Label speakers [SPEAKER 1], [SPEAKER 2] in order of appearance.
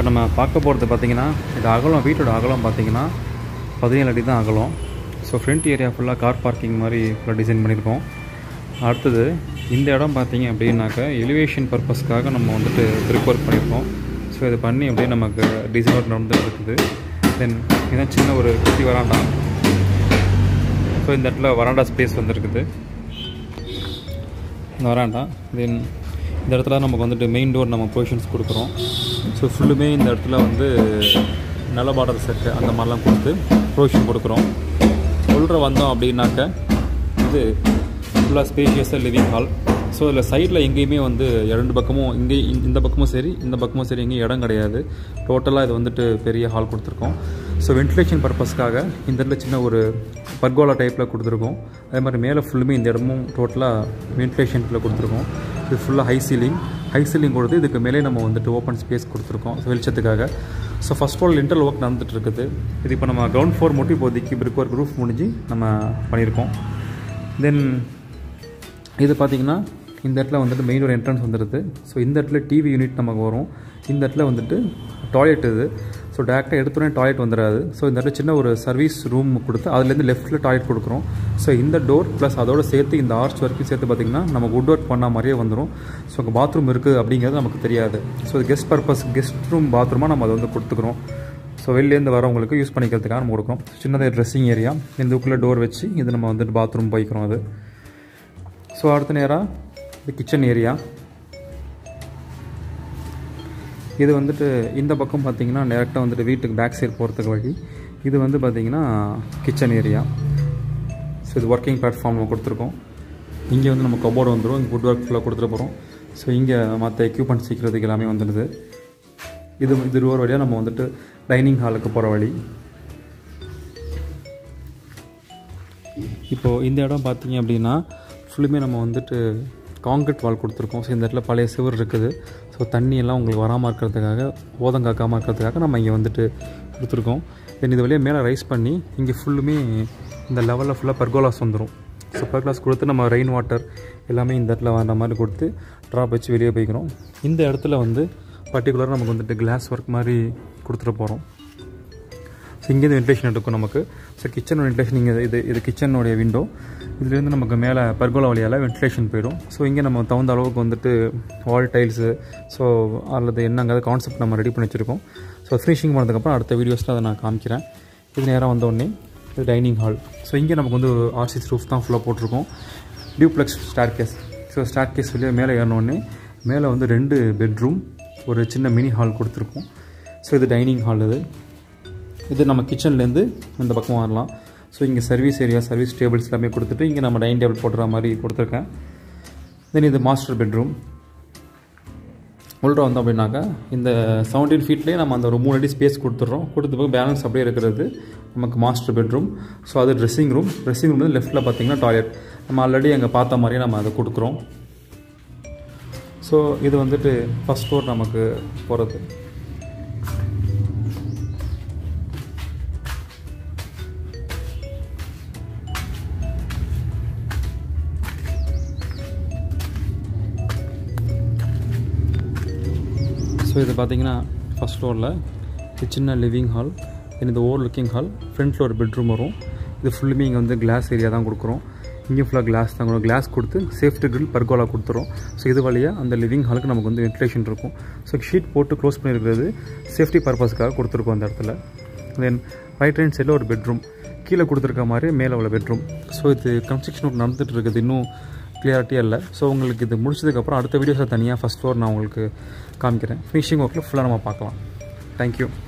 [SPEAKER 1] நம்ம பார்க்க போகிறது பார்த்தீங்கன்னா இது அகலம் வீட்டோட அகலம் பார்த்தீங்கன்னா பதினேழு அடி தான் அகலம் ஸோ ஃப்ரண்ட் ஏரியா ஃபுல்லாக கார் பார்க்கிங் மாதிரி ஃபுல்லாக டிசைன் பண்ணியிருக்கோம் அடுத்தது இந்த இடம் பார்த்தீங்க அப்படின்னாக்க எலிவேஷன் பர்பஸ்க்காக நம்ம வந்துட்டு பிரிக் ஒர்க் பண்ணியிருக்கோம் ஸோ இது பண்ணி அப்படியே நமக்கு டிசைன் ஒர்க் நடந்துட்டு இருக்குது தென் இதான் சின்ன ஒரு குட்டி வராண்டா ஸோ இந்த இடத்துல வராண்டா ஸ்பேஸ் வந்துருக்குது இந்த வராண்டா தென் இந்த இடத்துல நமக்கு வந்துட்டு மெயின் டோர் நம்ம ப்ரொவிஷன்ஸ் கொடுக்குறோம் ஸோ ஃபுல்லுமே இந்த இடத்துல வந்து நல்ல பார்டர் செட்டு அந்த மாதிரிலாம் கொடுத்து ப்ரொவிஷன் கொடுக்குறோம் உள்ள வந்தோம் அப்படின்னாக்க இது ஃபுல்லாக ஸ்பேஷியஸாக லிவிங் ஹால் ஸோ இதில் சைடில் எங்கேயுமே வந்து ரெண்டு பக்கமும் இங்கே இந்த பக்கமும் சரி இந்த பக்கமும் சரி எங்கேயும் இடம் கிடையாது டோட்டலாக இது வந்துட்டு பெரிய ஹால் கொடுத்துருக்கோம் ஸோ வென்டிலேஷன் பர்பஸ்க்காக இந்த இடத்துல சின்ன ஒரு பர்கோலா டைப்பில் கொடுத்துருக்கோம் அதே மாதிரி மேலே ஃபுல்லுமே இந்த இடமும் டோட்டலாக வென்டிலேஷனில் கொடுத்துருக்கோம் இது ஃபுல்லாக ஹை சீலிங் ஹை சீலிங் கொடுத்து இதுக்கு மேலே நம்ம வந்துட்டு ஓப்பன் ஸ்பேஸ் கொடுத்துருக்கோம் வெளிச்சத்துக்காக so first all inter work நடந்துட்டு இருக்குது இது இப்போ நம்ம கிரவுண்ட் ஃப்ளோர் மட்டும் இப்போதைக்கு பிரிக் ஒர்க் ரூஃப் முடிஞ்சு நம்ம பண்ணியிருக்கோம் தென் இது பார்த்திங்கன்னா இந்த இடத்துல வந்துட்டு மெயின் ஒரு என்ட்ரன்ஸ் வந்துடுது ஸோ இந்த இடத்துல டிவி யூனிட் நமக்கு வரும் இந்த இடத்துல வந்துட்டு டாய்லெட் இது ஸோ டேரெக்டாக எடுத்தோடனே டாய்லெட் வந்துடாது ஸோ இந்த இடத்துல சின்ன ஒரு சர்வீஸ் ரூம் கொடுத்து அதுலேருந்து லெஃப்ட்டில் டாய்லெட் கொடுக்குறோம் ஸோ இந்த டோர் ப்ளஸ் அதோட சேர்த்து இந்த ஆர்ச் வரைக்கும் சேர்த்து பார்த்திங்கன்னா நமக்கு வுட் ஒர்க் பண்ண மாதிரியே வந்துடும் ஸோ அங்கே பாத்ரூம் இருக்குது அப்படிங்கிறது நமக்கு தெரியாது so guest purpose guest room பாத்ரூமாக நம்ம அதை வந்து கொடுத்துக்குறோம் ஸோ வெளிலேருந்து வரவங்களுக்கு யூஸ் பண்ணிக்கிறதுக்காக நம்ம கொடுக்குறோம் சின்னதாக ட்ரெஸ்ஸிங் ஏரியா இதுக்குள்ளே டோர் வச்சு இது நம்ம வந்துட்டு பாத்ரூம் போய்க்கிறோம் அது ஸோ அடுத்த நேராக இது கிச்சன் ஏரியா இது வந்துட்டு இந்த பக்கம் பார்த்தீங்கன்னா டேரெக்டாக வந்துட்டு வீட்டுக்கு பேக் சைடு போகிறதுக்கு வழி இது வந்து பார்த்திங்கன்னா கிச்சன் ஏரியா ஸோ இது ஒர்க்கிங் பிளாட்ஃபார்ம் நம்ம கொடுத்துருக்கோம் இங்கே வந்து நம்ம கபோர்டு வந்துடும் இங்கே ஃபுட் ஒர்க் ஃபுல்லாக கொடுத்துட்டு போகிறோம் ஸோ இங்கே மற்ற எக்யூப்மெண்ட்ஸ் சீக்கிறதுக்கு எல்லாமே வந்துடுது இது இது ஒரு வழியாக நம்ம வந்துட்டு டைனிங் ஹாலுக்கு போகிற வழி இப்போது இந்த இடம் பார்த்தீங்க அப்படின்னா ஃபுல்லுமே நம்ம வந்துட்டு காங்கிரீட் வால் கொடுத்துருக்கோம் ஸோ இந்த இடத்துல பழைய சிவர் இருக்குது ஸோ தண்ணி எல்லாம் உங்களுக்கு வராமல் இருக்கிறதுக்காக ஓதம் காக்காமல் இருக்கிறதுக்காக நம்ம இங்கே வந்துட்டு கொடுத்துருக்கோம் தென் இது வழியாக மேலே ரைஸ் பண்ணி இங்கே ஃபுல்லுமே இந்த லெவலில் ஃபுல்லாக பர்கோலாஸ் வந்துடும் ஸோ பர்கோலாஸ் கொடுத்து நம்ம ரெயின் வாட்டர் எல்லாமே இந்த இடத்துல வர மாதிரி கொடுத்து ட்ராப் வச்சு வெளியே போய்க்கிறோம் இந்த இடத்துல வந்து பர்டிகுலராக நமக்கு வந்துட்டு கிளாஸ் ஒர்க் மாதிரி கொடுத்துட்டு போகிறோம் ஸோ இங்கேருந்து வென்டிலேஷன் எடுக்கும் நமக்கு ஸோ கிச்சன் வென்டிலேஷன் இங்கே இது இது கிச்சனுடைய விண்டோ இதுலேருந்து நமக்கு மேலே பர்கோலா வழியால் வென்டிலேஷன் போயிடும் ஸோ இங்கே நம்ம தகுந்த அளவுக்கு வந்துட்டு வால் டைல்ஸு ஸோ அல்லது என்னங்கிறத கான்செப்ட் நம்ம ரெடி பண்ணி வச்சுருக்கோம் ஸோ ஃபினிஷிங் பண்ணதுக்கப்புறம் அடுத்த வீடியோஸில் அதை நான் காமிக்கிறேன் இது நேராக வந்தோடனே இது டைனிங் ஹால் ஸோ இங்கே நமக்கு வந்து ஒரு ஆர்சிஸ் ரூஃப் தான் ஃபுல்லாக போட்டிருக்கோம் duplex staircase so staircase வெளியே மேலே ஏறினோடனே மேலே வந்து ரெண்டு பெட்ரூம் ஒரு சின்ன மினி ஹால் கொடுத்துருக்கோம் ஸோ இது டைனிங் ஹால் இது இது நம்ம கிச்சன்லேருந்து இந்த பக்கம் வரலாம் ஸோ இங்கே சர்வீஸ் ஏரியா சர்வீஸ் டேபிள்ஸ் எல்லாமே கொடுத்துட்டு இங்கே நம்ம டைனிங் டேபிள் போட்டுற மாதிரி கொடுத்துருக்கேன் தென் இது மாஸ்டர் பெட்ரூம் உள்ள வந்தோம் அப்படின்னாக்கா இந்த செவன்டீன் ஃபீட்லேயே நம்ம அந்த ஒரு மூணு அடி ஸ்பேஸ் கொடுத்துட்றோம் கொடுத்து போய் பேலன்ஸ் அப்படியே இருக்கிறது நமக்கு மாஸ்டர் பெட்ரூம் ஸோ அது ட்ரெஸ்ஸிங் ரூம் ட்ரெஸ்ஸிங் ரூம் வந்து லெஃப்ட்டில் பார்த்தீங்கன்னா டாய்லெட் நம்ம ஆல்ரெடி அங்கே பார்த்த மாதிரியே நம்ம அதை கொடுக்குறோம் ஸோ இது வந்துட்டு ஃபஸ்ட் ஃப்ளோர் நமக்கு போகிறது ஸோ இது பார்த்தீங்கன்னா ஃபஸ்ட் ஃப்ளோரில் இது சின்ன லிவிங் ஹால் தென் இது ஓவர் லுக்கிங் ஹால் ஃப்ரண்ட்டில் ஒரு பெட்ரூம் வரும் இது ஃபுல்லுமே இங்கே வந்து கிளாஸ் ஏரியா தான் கொடுக்குறோம் இங்கே ஃபுல்லாக கிளாஸ் தான் கொடுக்கும் கிளாஸ் கொடுத்து சேஃப்டி கிரில் பர்கோலா கொடுத்துரும் ஸோ இது வழியாக அந்த லிவிங் ஹாலுக்கு நமக்கு வந்து வென்டிலேஷன் இருக்கும் ஸோ ஷீட் போட்டு க்ளோஸ் பண்ணியிருக்கிறது சேஃப்டி பர்பஸ்க்காக கொடுத்துருக்கோம் அந்த இடத்துல தென் ரைட் ஹேண்ட் சைடில் ஒரு பெட்ரூம் கீழே கொடுத்துருக்க மாதிரி மேலே உள்ள பெட்ரூம் ஸோ இது கன்ஸ்ட்ரக்ஷன் ஒர்க் நடந்துட்டு இருக்குது இன்னும் கிளியாரிட்டியாக இல்லை ஸோ உங்களுக்கு இது முடிச்சதுக்கப்புறம் அடுத்த வீடியோஸை தனியாக ஃபஸ்ட் ஃப்ளோர் நான் உங்களுக்கு காமிக்கிறேன் ஃபினிஷிங் ஒர்க்கில் ஃபுல்லாக நம்ம பார்க்கலாம் தேங்க்யூ